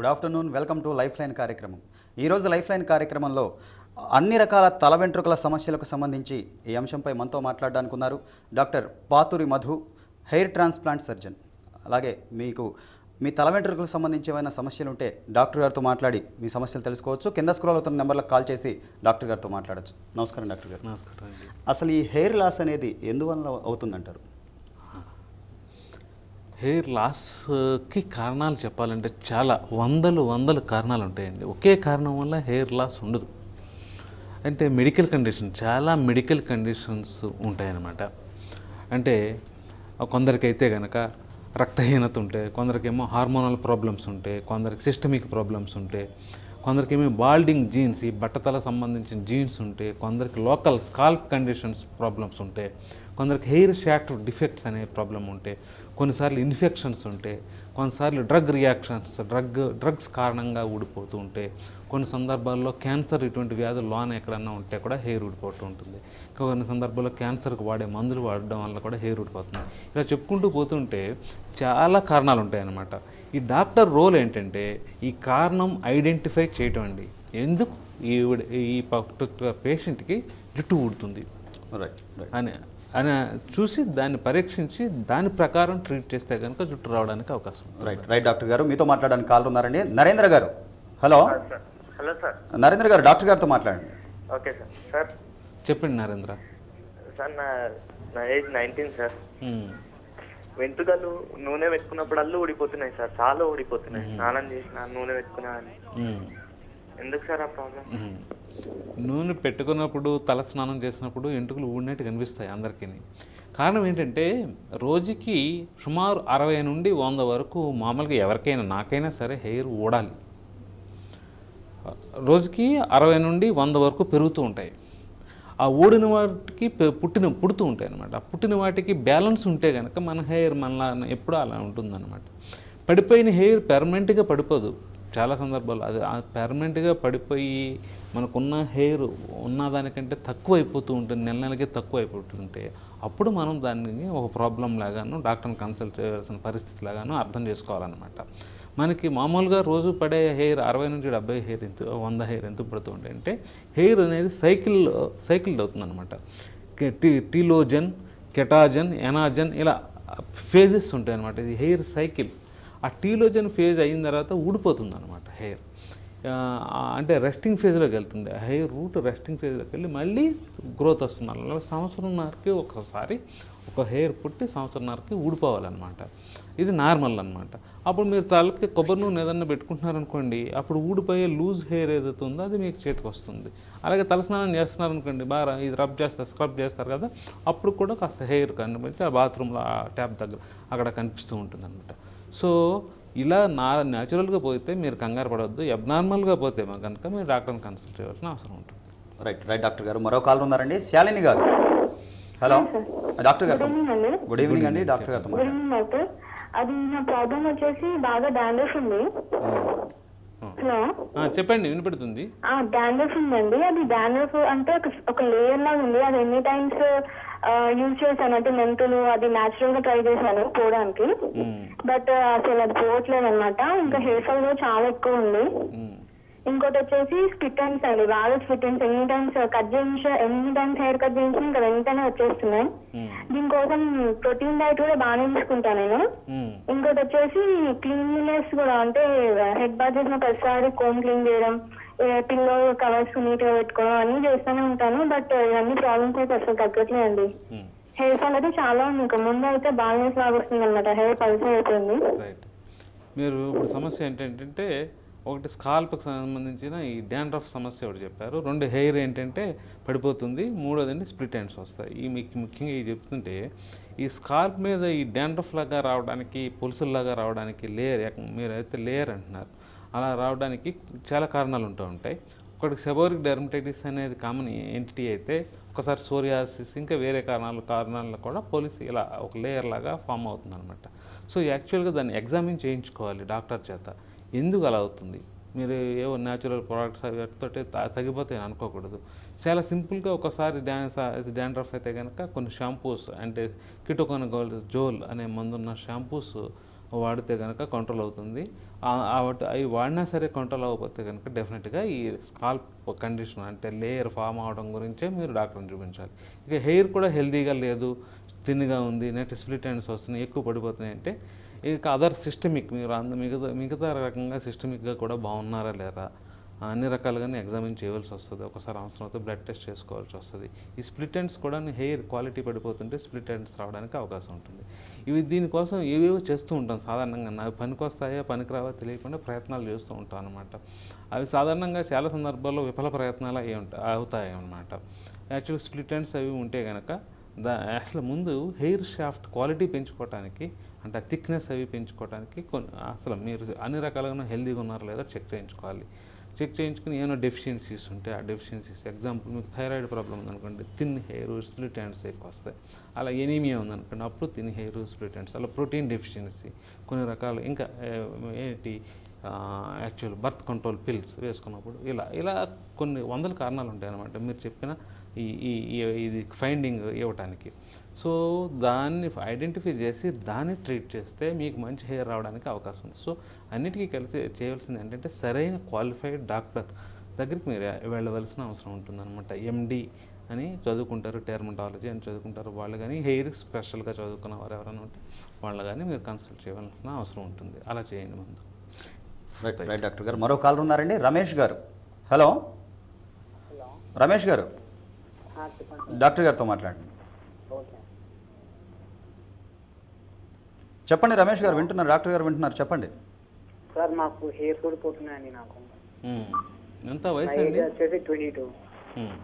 Good afternoon welcome to life line కార్యక్రమం ఈరోజు life line కార్యక్రమంలో అన్ని రకాల తల వెంట్రుకల సమస్యలకు సంబంధించి ఈ అంశంపై మనతో మాట్లాడడానికి ఉన్నారు doctor Pathuri Madhu hair transplant surgeon అలాగే మీకు మీ తల వెంట్రుకలకు సంబంధించి ఏమైనా సమస్యలు ఉంటే డాక్టర్ గారితో మాట్లాడి మీ సమస్యలు తెలుసుకోవచ్చు కింద స్క్రోల్ అవుతున్న నెంబర్లకు కాల్ చేసి డాక్టర్ గారితో మాట్లాడచ్చు నమస్కారం డాక్టర్ గారు నమస్కారం అండి అసలు ఈ హెయిర్ లాస్ అనేది ఎందువల్ల అవుతుందంటారు హెయిర్ లాస్కి కారణాలు చెప్పాలంటే చాలా వందలు వందలు కారణాలు ఉంటాయండి ఒకే కారణం వల్ల హెయిర్ లాస్ ఉండదు అంటే మెడికల్ కండిషన్ చాలా మెడికల్ కండిషన్స్ ఉంటాయన్నమాట అంటే కొందరికైతే కనుక రక్తహీనత ఉంటే కొందరికేమో హార్మోనల్ ప్రాబ్లమ్స్ ఉంటే కొందరికి సిస్టమిక్ ప్రాబ్లమ్స్ ఉంటే కొందరికేమో బాల్డింగ్ జీన్స్ ఈ బట్టతలకు సంబంధించిన జీన్స్ ఉంటే కొందరికి లోకల్ స్కాల్ప్ కండిషన్స్ ప్రాబ్లమ్స్ ఉంటే కొందరికి హెయిర్ షాట్ డిఫెక్ట్స్ అనే ప్రాబ్లం ఉంటే కొన్నిసార్లు ఇన్ఫెక్షన్స్ ఉంటే కొన్నిసార్లు డ్రగ్ రియాక్షన్స్ డ్రగ్ డ్రగ్స్ కారణంగా ఊడిపోతూ ఉంటే కొన్ని సందర్భాల్లో క్యాన్సర్ ఇటువంటి వ్యాధులు లోన ఎక్కడన్నా ఉంటే కూడా హెయిర్ ఊడిపోతూ ఉంటుంది ఇంకా కొన్ని సందర్భాల్లో క్యాన్సర్కి వాడే మందులు వాడడం వల్ల కూడా హెయిర్ ఊడిపోతుంది ఇలా చెప్పుకుంటూ పోతుంటే చాలా కారణాలు ఉంటాయి అన్నమాట ఈ డాక్టర్ రోల్ ఏంటంటే ఈ కారణం ఐడెంటిఫై చేయటం అండి ఎందుకు ఈ ఈ పర్టికులర్ పేషెంట్కి జుట్టు ఊడుతుంది రైట్ రైట్ అని అని చూసి దాన్ని పరీక్షించి దాని ప్రకారం ట్రీట్ చేస్తే కనుక జుట్టు రావడానికి అవకాశం ఉంది రైట్ రైట్ డాక్టర్ గారు మీతో మాట్లాడడానికి కాల్ ఉన్నారండి నరేంద్ర గారు hello sir hello sir Narendra గారు డాక్టర్ గారితో మాట్లాడండి ఓకే సార్ సార్ చెప్పండి నరేంద్ర సార్ నా నా ఏజ్ నైన్టీన్ సార్ మ్మ్. వెంట్రుకలు నూనె పెట్టుకున్నప్పుడల్లా ఊడిపోతున్నాయి సార్ చాలా ఊడిపోతున్నాయి స్నానం చేసిన నూనె పెట్టుకున్నా అని మ్మ్. ఎందుకు సార్ ఆ ప్రాబ్లం మ్మ్. నూనె పెట్టుకున్నప్పుడు తల స్నానం చేసినప్పుడు ఎంటుకలు ఊడినట్టు కనిపిస్తాయి అందరికీ కారణం ఏంటంటే రోజుకి సుమారు అరవై నుండి వంద వరకు మామూలుగా ఎవరికైనా నాకైనా సరే హెయిర్ ఊడాలి రోజుకి అరవై నుండి వంద వరకు పెరుగుతూ ఉంటాయి ఆ ఊడిన వాటికి పె- పుట్టిన పుడుతూ ఉంటాయి అనమాట ఆ పుట్టిన వాటికి బ్యాలెన్స్ ఉంటే కనుక మన హెయిర్ మనలా ఎప్పుడూ అలా ఉంటుందన్నమాట పడిపోయిన హెయిర్ పెర్మనెంట్గా పడిపోదు చాలా సందర్భాల్లో అది పెర్మనెంట్గా పడిపోయి మనకున్న హెయిర్ ఉన్నదానికంటే తక్కువ అయిపోతూ ఉంటుంది నెల నెలకి తక్కువ అయిపోతుంటే అప్పుడు మనం దాన్ని ఒక ప్రాబ్లం లాగాను డాక్టర్ని కన్సల్ట్ చేయాల్సిన పరిస్థితి లాగాను అర్థం చేసుకోవాలన్నమాట మనకి మామూలుగా రోజు పడే హెయిర్ అరవై నుంచి డెబ్బై హెయిర్ ఎంత వంద హెయిర్ ఎంత పడుతూ ఉంటాయి అంటే హెయిర్ అనేది సైకిల్ సైకిల్ అవుతుంది అనమాట టీ టీలోజన్ కెటాజన్ ఎనాజన్ ఇలా ఫేజెస్ ఉంటాయి అనమాట ఇది హెయిర్ సైకిల్ ఆ టీలోజన్ ఫేజ్ అయిన తర్వాత ఊడిపోతుంది అనమాట హెయిర్ ఆ, అంటే రెస్టింగ్ ఫేజ్లోకి వెళ్తుంది హెయిర్ రూట్ రెస్టింగ్ ఫేజ్లోకి వెళ్ళి మళ్ళీ గ్రోత్ వస్తుంది అలా సంవత్సరంన్నరకి ఒకసారి ఒక హెయిర్ పుట్టి సంవత్సరంన్నరకి ఊడిపోవాలన్నమాట ఇది నార్మల్ అన్నమాట అప్పుడు మీరు తలకి కొబ్బరి నూనె ఏదన్నా పెట్టుకుంటున్నారనుకోండి అప్పుడు ఊడిపోయే లూజ్ హెయిర్ ఏదైతే ఉందో అది మీకు చేతికి వస్తుంది అలాగే తలస్నానం చేస్తున్నారనుకోండి బాగా ఇది రబ్ చేస్తారు స్క్రబ్ చేస్తారు కదా అప్పుడు కూడా కాస్త హెయిర్ కనిపించి ఆ బాత్రూంలో ఆ ట్యాప్ దగ్గర అక్కడ కనిపిస్తూ ఉంటుంది అనమాట సో ఇలా నా న్యాచురల్గా పోతే మీరు కంగారు పడవద్దు అబ్నార్మల్గా పోతే కనుక మీరు డాక్టర్ని కన్సల్ట్ చేయాల్సిన అవసరం ఉంటుంది రైట్ రైట్ డాక్టర్ గారు మరో కాల్ ఉన్నారండి శాలిని గారు హలో డాక్టర్ గారు గుడ్ ఈవినింగ్ అండి డాక్టర్ గారితో గుడ్ మాట్లాడండి ఈవినింగ్ డాక్టర్ అది నా ప్రాబ్లం వచ్చేసి బాగా డాండ్రఫ్ ఉంది హలో ఆ, చెప్పండి వినపడుతుంది ఆ డాండ్రఫ్ ఉందండి అది డాండ్రఫ్ అంటే ఒక ఒక లేయర్ లాగా ఉంది అది ఎన్ని టైమ్స్ యూజ్ చేశాను అంటే మెంతులు అది న్యాచురల్ గా ట్రై చేశాను పోవడానికి మ్మ్. బట్ అసలు అది పోవట్లేదు అనమాట ఇంకా హెయిర్ ఫాల్ కూడా చాలా ఎక్కువ ఉంది మ్మ్. ఇంకోటి వచ్చేసి స్పిట్ అండ్స్ అండి బాగా స్పిట్ అండ్స్ ఎన్ని టైమ్స్ కట్ చేయించ ఎన్ని టైమ్స్ హెయిర్ కట్ చేయించినా ఇంకా వెంటనే వచ్చేస్తున్నాయి మ్మ్. దీనికోసం ప్రోటీన్ డైట్ కూడా బాగానే తీసుకుంటాను నేను మ్మ్. ఇంకోటి వచ్చేసి క్లీన్లీనెస్ కూడా అంటే హెడ్ బాత్ చేసిన ప్రతిసారి కోమ్ క్లీన్ చేయడం పిల్లో కవర్స్ నీట్ గా పెట్టుకోవడం అన్ని చేస్తూనే ఉంటాను బట్ ఇవన్నీ ప్రాబ్లమ్స్ అయితే అసలు తగ్గట్లేదండి మ్మ్. హెయిర్ ఫాల్ అయితే చాలా ఉంది ఇంకా ముందు అయితే బాగా లాగా వస్తుంది అనమాట హెయిర్ పల్స్ అయిపోయింది రైట్ మీరు ఇప్పుడు సమస్య ఏంటంటే ఒకటి స్కాల్ప్కి సంబంధించిన ఈ డాండ్రఫ్ సమస్య ఒకటి చెప్పారు రెండు హెయిర్ ఏంటంటే పడిపోతుంది మూడోదండి స్ప్లిట్ ఎండ్స్ వస్తాయి ఈ మీకు ముఖ్యంగా ఇది చెప్తుంటే ఈ స్కాల్ప్ మీద ఈ డాండ్రఫ్ లాగా రావడానికి పులుసుల్లాగా రావడానికి లేయర్ మీరు అయితే లేయర్ అంటున్నారు అలా రావడానికి చాలా కారణాలు ఉంటూ ఉంటాయి ఒకటి సెబోరిక్ డెర్మటైటిస్ అనేది కామన్ ఎంటిటీ అయితే ఒకసారి సోరియాసిస్ ఇంకా వేరే కారణాలు కారణాలను కూడా పోలీస్ ఇలా ఒక లేయర్ లాగా ఫామ్ అవుతుంది అనమాట సో యాక్చువల్గా దాన్ని ఎగ్జామిన్ చేయించుకోవాలి డాక్టర్ చేత ఎందుకు అలా అవుతుంది మీరు ఏవో న్యాచురల్ ప్రోడక్ట్స్ తోటి తగ్గిపోతాయి అని అనుకోకూడదు చాలా సింపుల్గా ఒకసారి డ్యాన్స్ డాండ్రఫ్ అయితే కనుక కొన్ని షాంపూస్ అంటే కిటోకోన గోల్డ్ జోల్ అనే మందున్న షాంపూస్ వాడితే కనుక కంట్రోల్ అవుతుంది ఆ- ఆ వాటి- అవి వాడినా సరే కంట్రోల్ అవ్వకపోతే కనుక డెఫినెట్గా ఈ స్కాల్ప్ కండిషన్ అంటే లేయర్ ఫామ్ అవడం గురించే మీరు డాక్టర్ని చూపించాలి ఇక హెయిర్ కూడా హెల్తీగా లేదు థిన్గా ఉంది నెక్స్ట్ స్ప్లిట్ ఎండ్స్ వస్తున్నాయి ఎక్కువ పడిపోతున్నాయి అంటే ఇక అదర్ సిస్టమిక్ మీరు అంద మిగతా మిగతా రకంగా సిస్టమిక్గా కూడా బాగున్నారా లేరా అన్ని రకాలుగానే ఎగ్జామిన్ చేయవలసి వస్తుంది ఒకసారి అవసరం అయితే బ్లడ్ టెస్ట్ చేసుకోవాల్సి వస్తుంది ఈ స్ప్లిట్ ఎండ్స్ కూడా హెయిర్ క్వాలిటీ పడిపోతుంటే స్ప్లిట్ ఎండ్స్ రావడానికి అవకాశం ఉంటుంది ఇవి దీనికోసం ఏవేవో చేస్తూ ఉంటాం సాధారణంగా నాకు పనికి వస్తాయా పనికిరావా తెలియకుండా ప్రయత్నాలు చేస్తూ ఉంటాం అనమాట అవి సాధారణంగా చాలా సందర్భాల్లో విఫల ప్రయత్నాలు అయ్యి ఉంటాయి అవుతాయి అన్నమాట యాక్చువల్ స్ప్లిట్ ఎండ్స్ అవి ఉంటే కనుక దా అసలు ముందు హెయిర్ షాఫ్ట్ క్వాలిటీ పెంచుకోవడానికి అంటే థిక్నెస్ అవి పెంచుకోవడానికి కొన్ని అసలు మీరు అన్ని రకాలుగా హెల్తీగా ఉన్నారో లేదో చెక్ చేయించుకోవాలి చెక్ చేయించుకుని ఏమైనా డెఫిషియన్సీస్ ఉంటే ఆ డెఫిషియన్సీస్ ఎగ్జాంపుల్ మీకు థైరాయిడ్ ప్రాబ్లం ఉందనుకోండి థిన్ హెయిర్ స్ప్లిట్ హ్యాండ్స్ ఎక్కువ వస్తాయి అలా ఎనీమియా ఉందనుకోండి అప్పుడు థిన్ హెయిర్ స్ప్లిట్ హ్యాండ్స్ అలా ప్రోటీన్ డెఫిషియన్సీ కొన్ని రకాలు ఇంకా ఏ, ఏంటి యాక్చువల్ బర్త్ కంట్రోల్ పిల్స్ వేసుకున్నప్పుడు ఇలా ఇలా కొన్ని వందల కారణాలు ఉంటాయి అన్నమాట మీరు చెప్పిన ఈ ఈ ఈ- ఇది ఫైండింగ్ ఇవ్వటానికి సో దాన్ని ఐడెంటిఫై చేసి దాన్ని ట్రీట్ చేస్తే మీకు మంచి హెయిర్ రావడానికి అవకాశం ఉంది సో అన్నిటికీ కలిసి చేయవలసింది ఏంటంటే సరైన క్వాలిఫైడ్ డాక్టర్ దగ్గరికి మీరు వెళ్ళవలసిన అవసరం ఉంటుందన్నమాట ఎండి అని చదువుకుంటారు టెర్మటాలజీ అని చదువుకుంటారు వాళ్ళు కానీ హెయిర్ స్పెషల్గా చదువుకున్న వారు ఎవరైనా ఉంటే వాళ్ళు కానీ మీరు కన్సల్ట్ చేయవలసిన అవసరం ఉంటుంది అలా చేయండి ముందు రైట్ రైట్ డాక్టర్ గారు మరో కాల్ ఉన్నారండి రమేష్ గారు హలో రమేష్ గారు డాక్టర్ గారితో మాట్లాడండి చెప్పండి రమేష్ గారు వింటున్నారు డాక్టర్ గారు వింటున్నారు చెప్పండి సార్ మాకు హెయిర్ ఊడిపోతున్నాయండి నాకు ఉమ్. ఎంత నా వయసు ఏజ్ అండి వచ్చేసి twenty two um.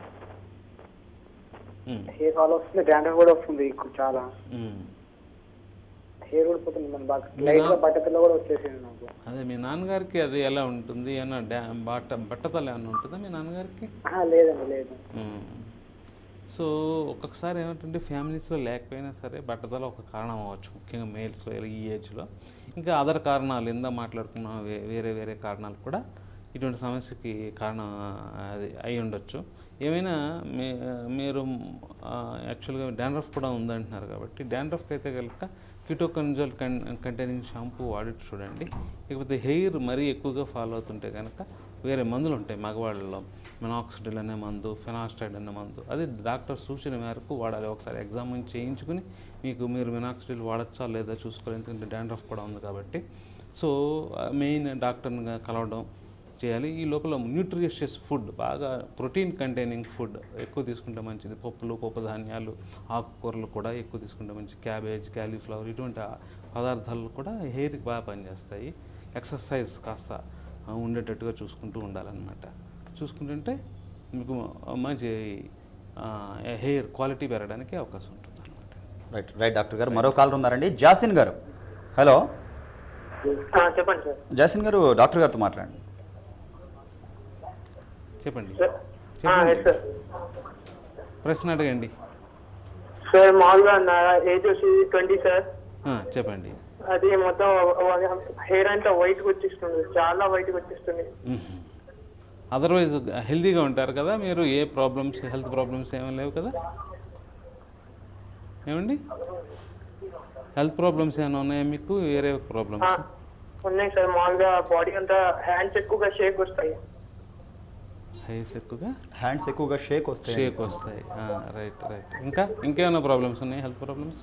Um. Hair fall వస్తుంది డాండ్రఫ్ కూడా వస్తుంది ఎక్కువ చాలా ఉమ్. హెయిర్ ఊడిపోతుంది మన బాగా మీ లైట్ గా నా- బట్టతల్లో కూడా వచ్చేసింది నాకు అదే మీ నాన్నగారికి అది ఎలా ఉంటుంది ఏమన్నా డా బట్ట బట్టతల ఏమన్నా ఉంటుందా మీ నాన్నగారికి ఆహా, లేదండి లేదు మ్మ్. సో ఒక్కొక్కసారి ఏమిటంటే ఫ్యామిలీస్లో లేకపోయినా సరే బట్టతల ఒక కారణం అవ్వచ్చు ముఖ్యంగా మేల్స్లో ఈ ఏజ్లో ఇంకా అదర్ కారణాలు ఇందా మాట్లాడుకున్న వే- వేరే వేరే కారణాలు కూడా ఇటువంటి సమస్యకి కారణం అది అయి ఉండొచ్చు ఏమైనా మీ మీరు యాక్చువల్గా డాండ్రఫ్ కూడా ఉందంటున్నారు కాబట్టి డాండ్రఫ్కి అయితే కనుక కిటోకన్జల్ కన్ కంటైనింగ్ షాంపూ వాడి చూడండి లేకపోతే హెయిర్ మరీ ఎక్కువగా ఫాలో అవుతుంటే కనుక వేరే మందులు ఉంటాయి మగవాళ్ళలో మినాక్సిడిల్ అనే మందు ఫెనాస్టైడ్ అనే మందు అది డాక్టర్ సూచన మేరకు వాడాలి ఒకసారి ఎగ్జామిన్ చేయించుకుని మీకు మీరు మినాక్సిడిల్ వాడచ్చా లేదా చూసుకోవాలి ఎందుకంటే డాండ్రఫ్ కూడా ఉంది కాబట్టి సో మెయిన్ డాక్టర్ని కలవడం చేయాలి ఈ లోపల న్యూట్రిషియస్ ఫుడ్ బాగా ప్రోటీన్ కంటైనింగ్ ఫుడ్ ఎక్కువ తీసుకుంటే మంచిది పప్పులు పప్పు ధాన్యాలు ఆకుకూరలు కూడా ఎక్కువ తీసుకుంటే మంచిది క్యాబేజ్ క్యాలీఫ్లవర్ ఇటువంటి ఆ పదార్థాలు కూడా హెయిర్కి బాగా పనిచేస్తాయి ఎక్సర్సైజ్ కాస్త ఆ, ఉండేటట్టుగా చూసుకుంటూ ఉండాలన్నమాట చూసుకుంటుంటే మీకు మంచి హెయిర్ క్వాలిటీ పెరగడానికి అవకాశం ఉంటుంది అనమాట రైట్ రైట్ డాక్టర్ గారు మరో కాల్ ఉన్నారండి జాసిన్ గారు హలో ఆ, చెప్పండి సార్ జాసిన్ గారు డాక్టర్ గారితో మాట్లాడండి చెప్పండి సార్ ఆ, ఎస్ సార్ ప్రశ్న అడగండి సార్ మామూలుగా నా ఏజ్ వచ్చి ట్వంటీ సార్ ఆ, చెప్పండి అది మొత్తం హెయిర్ అంతా వైట్ వచ్చేస్తుంది చాలా వైట్ వచ్చేస్తుంది అదర్వైజ్ హెల్తీగా ఉంటారు కదా మీరు ఏ ప్రాబ్లమ్స్ హెల్త్ ప్రాబ్లమ్స్ ఏమీ లేవు కదా ఏమండి హెల్త్ ప్రాబ్లమ్స్ ఏమైనా ఉన్నాయా మీకు వేరే ఆ, ప్రాబ్లమ్స్ ఉన్నాయి సార్ మామూలుగా బాడీ అంతా హ్యాండ్స్ ఎక్కువగా షేక్ వస్తాయి హైస్ ఎక్కువగా హ్యాండ్స్ ఎక్కువగా షేక్ వస్తాయి షేక్ వస్తాయి రైట్ రైట్ ఇంకా ఇంకేమైనా ప్రాబ్లమ్స్ ఉన్నాయి హెల్త్ ప్రాబ్లమ్స్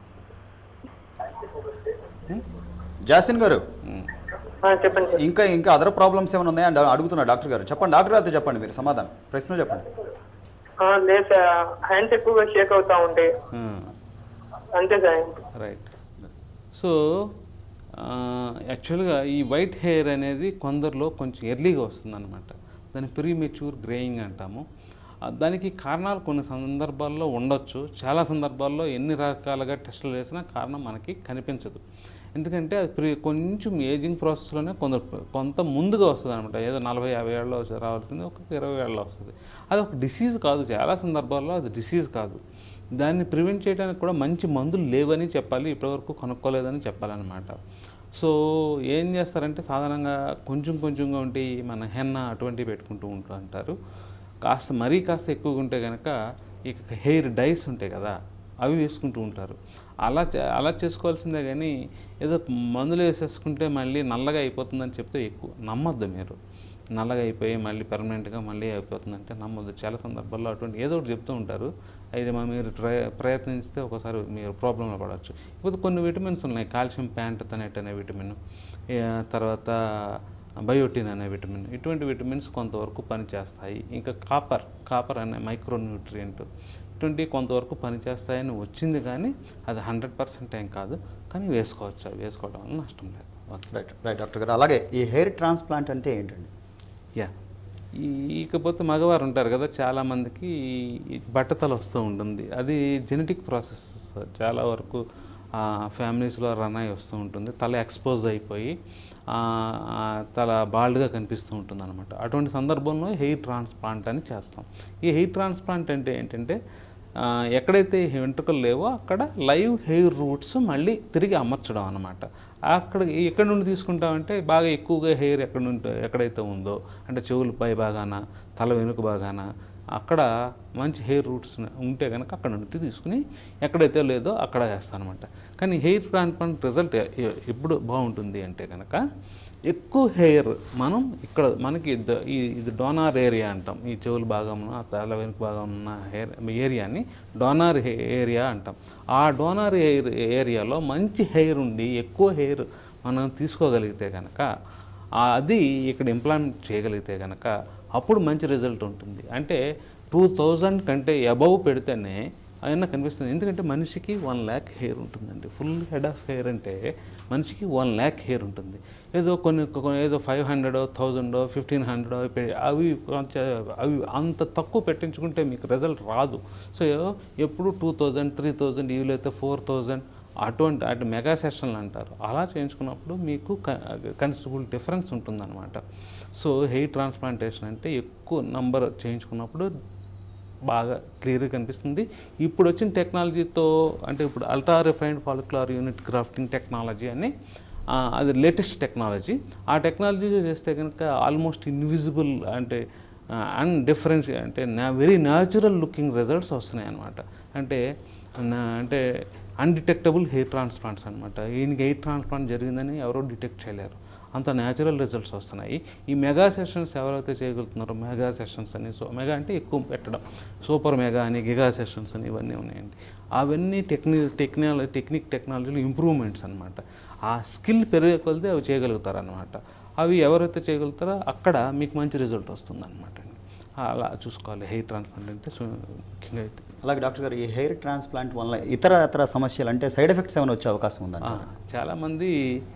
జాసిన్ గారు ఆ, చెప్పండి సార్ ఇంకా ఇంకా అదర్ ప్రాబ్లమ్స్ ఏమైనా ఉన్నాయా అని అడుగుతున్నారు డాక్టర్ గారు చెప్పండి డాక్టర్ గారితో చెప్పండి మీరు సమాధానం ప్రశ్న చెప్పండి ఆ, లేదు సార్ హ్యాండ్స్ ఎక్కువగా షేక్ అవుతా ఉంటాయి అంతే సార్ రైట్ సో యాక్చువల్గా ఈ వైట్ హెయిర్ అనేది కొందరిలో కొంచెం ఎర్లీగా వస్తుందన్నమాట దాన్ని ప్రీ మెచ్యూర్ గ్రేయింగ్ అంటాము ఆ, దానికి కారణాలు కొన్ని సందర్భాల్లో ఉండొచ్చు చాలా సందర్భాల్లో ఎన్ని రకాలుగా టెస్టులు వేసినా కారణం మనకి కనిపించదు ఎందుకంటే అది ప్రీ కొంచెం ఏజింగ్ ప్రాసెస్లోనే కొందరు కొంత ముందుగా వస్తుంది అనమాట ఏదో నలభై యాభై ఏళ్ళలో వచ్చి రావాల్సింది ఒక ఇరవై ఏళ్ళలో వస్తుంది అది ఒక డిసీజ్ కాదు చాలా సందర్భాల్లో అది డిసీజ్ కాదు దాన్ని ప్రివెంట్ చేయడానికి కూడా మంచి మందులు లేవని చెప్పాలి ఇప్పటివరకు కనుక్కోలేదని చెప్పాలన్నమాట సో ఏం చేస్తారంటే సాధారణంగా కొంచెం కొంచెంగా ఉంటే ఈ మన హెన్న అటువంటివి పెట్టుకుంటూ ఉంటూ అంటారు కాస్త మరీ కాస్త ఎక్కువగా ఉంటే కనుక ఇక హెయిర్ డైస్ ఉంటాయి కదా అవి వేసుకుంటూ ఉంటారు అలా చే- అలా చేసుకోవాల్సిందే కానీ ఏదో మందులు వేసేసుకుంటే మళ్ళీ నల్లగా అయిపోతుందని చెప్తే ఎక్కువ నమ్మొద్దు మీరు నల్లగా అయిపోయి మళ్ళీ పర్మనెంట్గా మళ్ళీ అయిపోతుందంటే నమ్మొద్దు చాలా సందర్భాల్లో అటువంటి ఏదో ఒకటి చెప్తూ ఉంటారు అయితే మా మీరు ట్రై ప్రయత్నిస్తే ఒకసారి మీరు ప్రాబ్లంలో పడవచ్చు ఇప్పుడు కొన్ని విటమిన్స్ ఉన్నాయి కాల్షియం ప్యాంటతనేట్ అనే విటమిన్ ఏ, తర్వాత బయోటిన్ అనే విటమిన్ ఇటువంటి విటమిన్స్ కొంతవరకు పనిచేస్తాయి ఇంకా కాపర్ కాపర్ అనే మైక్రోన్యూట్రియంట్ ఇటువంటి కొంతవరకు పనిచేస్తాయని వచ్చింది కానీ అది హండ్రెడ్ పర్సెంట్ ఏం కాదు కానీ వేసుకోవచ్చు అవి వేసుకోవడం వల్ల నష్టం లేదు ఓకే రైట్ రైట్ డాక్టర్ గారు అలాగే ఈ హెయిర్ ట్రాన్స్ప్లాంట్ అంటే ఏంటండి యా ఈ ఇకపోతే మగవారు ఉంటారు కదా చాలామందికి ఈ బట్టతల వస్తూ ఉంటుంది అది జెనెటిక్ ప్రాసెస్ చాలా వరకు ఫ్యామిలీస్లో రన్ అయి వస్తూ ఉంటుంది తల ఎక్స్పోజ్ అయిపోయి ఆ, ఆ, తల బాల్డ్గా కనిపిస్తూ ఉంటుంది అనమాట అటువంటి సందర్భంలో హెయిర్ ట్రాన్స్ప్లాంట్ అని చేస్తాం ఈ హెయిర్ ట్రాన్స్ప్లాంట్ అంటే ఏంటంటే ఆ, ఎక్కడైతే వెంట్రుకలు లేవో అక్కడ లైవ్ హెయిర్ రూట్స్ మళ్ళీ తిరిగి అమర్చడం అనమాట అక్కడ ఎక్కడి నుండి తీసుకుంటామంటే బాగా ఎక్కువగా హెయిర్ ఎక్కడ నుండి ఎక్కడైతే ఉందో అంటే చెవుల పై భాగాన తల వెనుక భాగాన అక్కడ మంచి హెయిర్ రూట్స్ ఉంటే కనుక అక్కడ నుండి తీసుకుని ఎక్కడైతే లేదో అక్కడ వేస్తాను అనమాట కానీ హెయిర్ ట్రాన్స్ప్లాంట్ రిజల్ట్ ఎప్పుడు బాగుంటుంది అంటే కనుక ఎక్కువ హెయిర్ మనం ఇక్కడ మనకి ద- ఈ ఇది డోనార్ ఏరియా అంటాం ఈ చెవుల భాగంలో ఆ తల వెనుక భాగం ఉన్న హెయిర్ ఏరియాని డోనార్ హె- ఏరియా అంటాం ఆ డోనార్ హెయిర్ ఏరియాలో మంచి హెయిర్ ఉండి ఎక్కువ హెయిర్ మనం తీసుకోగలిగితే కనుక అది ఇక్కడ ఇంప్లాంట్ చేయగలిగితే కనుక అప్పుడు మంచి రిజల్ట్ ఉంటుంది అంటే టూ థౌజండ్ కంటే అబవ్ పెడితేనే అయినా కనిపిస్తుంది ఎందుకంటే మనిషికి వన్ ల్యాక్ హెయిర్ ఉంటుందండి ఫుల్ హెడ్ ఆఫ్ హెయిర్ అంటే మనిషికి వన్ ల్యాక్ హెయిర్ ఉంటుంది ఏదో కొన్ని కొన్ని- ఏదో five hundred thousand fifteen hundred అవి కొంచెం అవి అంత తక్కువ పెట్టించుకుంటే మీకు రిజల్ట్ రాదు సో ఎప్పుడు టూ థౌజండ్ త్రీ థౌజండ్ ఇవి ఫోర్ థౌజండ్ అటువంటి అటు మెగా సెషన్లు అంటారు అలా చేయించుకున్నప్పుడు మీకు కన్సిడబుల్ డిఫరెన్స్ ఉంటుందన్నమాట సో హెయిర్ ట్రాన్స్ప్లాంటేషన్ అంటే ఎక్కువ నంబర్ చేయించుకున్నప్పుడు బాగా క్లియర్గా కనిపిస్తుంది ఇప్పుడు వచ్చిన టెక్నాలజీతో అంటే ఇప్పుడు ultra refined follicular unit grafting technology అని ఆ, అది లేటెస్ట్ టెక్నాలజీ ఆ టెక్నాలజీ చేస్తే కనుక ఆల్మోస్ట్ ఇన్విజిబుల్ అంటే అన్డిఫరెన్స్ అంటే నా వెరీ న్యాచురల్ లుకింగ్ రిజల్ట్స్ వస్తున్నాయి అనమాట అంటే నా- అంటే అన్డిటెక్టబుల్ హెయిర్ ట్రాన్స్ప్లాంట్స్ అనమాట ఈయనకి హెయిర్ ట్రాన్స్ప్లాంట్ జరిగిందని ఎవరో డిటెక్ట్ చేయలేరు అంత న్యాచురల్ రిజల్ట్స్ వస్తున్నాయి ఈ మెగా సెషన్స్ ఎవరైతే చేయగలుగుతున్నారో మెగా సెషన్స్ అని సో మెగా అంటే ఎక్కువ పెట్టడం సూపర్ మెగా అని గిగా సెషన్స్ అని ఇవన్నీ ఉన్నాయండి అవన్నీ టెక్ని టెక్నాలజీ టెక్నిక్ టెక్నాలజీలో ఇంప్రూవ్మెంట్స్ అనమాట ఆ స్కిల్ పెరిగే కొలితే అవి చేయగలుగుతారు అనమాట అవి ఎవరైతే చేయగలుగుతారో అక్కడ మీకు మంచి రిజల్ట్ వస్తుంది అనమాట అలా చూసుకోవాలి హెయిర్ ట్రాన్స్ప్లాంట్ అంటే సో ముఖ్యంగా అయితే అలాగే డాక్టర్ గారు ఈ హెయిర్ ట్రాన్స్ప్లాంట్ వల్ల ఇతర ఇతర సమస్యలు అంటే సైడ్ ఎఫెక్ట్స్ ఏమైనా వచ్చే అవకాశం ఉందండి ఆ, చాలామంది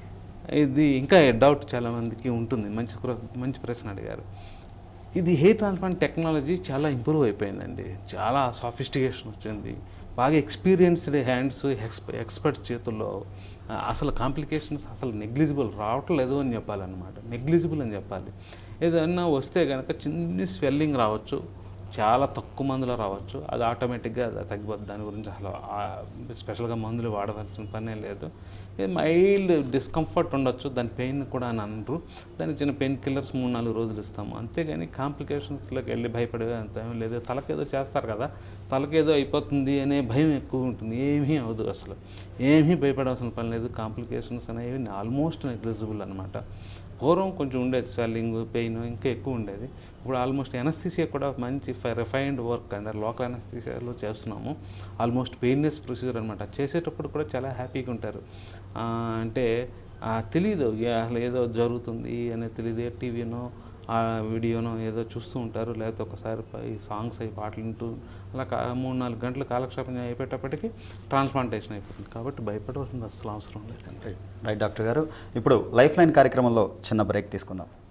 ఇది ఇంకా డౌట్ చాలామందికి ఉంటుంది మంచి ప్ర- మంచి ప్రశ్న అడిగారు ఇది హెయిర్ ట్రాన్స్ప్లాంట్ టెక్నాలజీ చాలా ఇంప్రూవ్ అయిపోయిందండి చాలా సాఫిస్టికేషన్ వచ్చింది బాగా ఎక్స్పీరియన్స్డ్ హ్యాండ్స్ ఎక్స్ప ఎక్స్పర్ట్ చేతుల్లో ఆ, అసలు కాంప్లికేషన్స్ అసలు నెగ్లిజిబుల్ రావట్లేదు అని చెప్పాలన్నమాట నెగ్లిజిబుల్ అని చెప్పాలి ఏదన్నా వస్తే కనుక చిన్న స్వెల్లింగ్ రావచ్చు చాలా తక్కువ మందులో రావచ్చు అది ఆటోమేటిక్గా అది తగ్గిపోద్ది దాని గురించి అసలు ఆ- స్పెషల్గా మందులు వాడవలసిన పనే లేదు మైల్డ్ డిస్కంఫర్ట్ ఉండొచ్చు దాని పెయిన్ కూడా అని అనరు దానికి చిన్న పెయిన్ కిల్లర్స్ మూడు నాలుగు రోజులు ఇస్తాము అంతేగాని కాంప్లికేషన్స్లోకి వెళ్ళి భయపడే అంత ఏం లేదు తలకేదో చేస్తారు కదా తలకేదో అయిపోతుంది అనే భయం ఎక్కువ ఉంటుంది ఏమీ అవ్వదు అసలు ఏమీ భయపడాల్సిన పని లేదు కాంప్లికేషన్స్ అనేవి ఆల్మోస్ట్ నెగ్లిజిబుల్ అనమాట పూర్వం కొంచెం ఉండేది స్వెల్లింగ్ పెయిన్ ఇంకా ఎక్కువ ఉండేది ఇప్పుడు ఆల్మోస్ట్ ఎనస్థీసియా కూడా మంచి రిఫైన్డ్ వర్క్ అండ్ లోకల్ ఎనస్థీసియాలో చేస్తున్నాము ఆల్మోస్ట్ పెయిన్లెస్ ప్రొసీజర్ అనమాట చేసేటప్పుడు కూడా చాలా హ్యాపీగా ఉంటారు ఆ, అంటే ఆ, తెలీదు ఏ- అసలు ఏదో జరుగుతుంది అనేది తెలియదు ఏ టీవీనో ఆ వీడియోనో ఏదో చూస్తూ ఉంటారు లేకపోతే ఒకసారి ఈ సాంగ్స్ అవి పాటలు వింటూ అలా కా- మూడు నాలుగు గంటలు కాలక్షేపం అయిపోయేటప్పటికి ట్రాన్స్ప్లాంటేషన్ అయిపోతుంది కాబట్టి భయపడవలసిన అసలు అవసరం లేదండి రైట్ డాక్టర్ గారు ఇప్పుడు లైఫ్ లైన్ కార్యక్రమంలో చిన్న బ్రేక్ తీసుకుందాం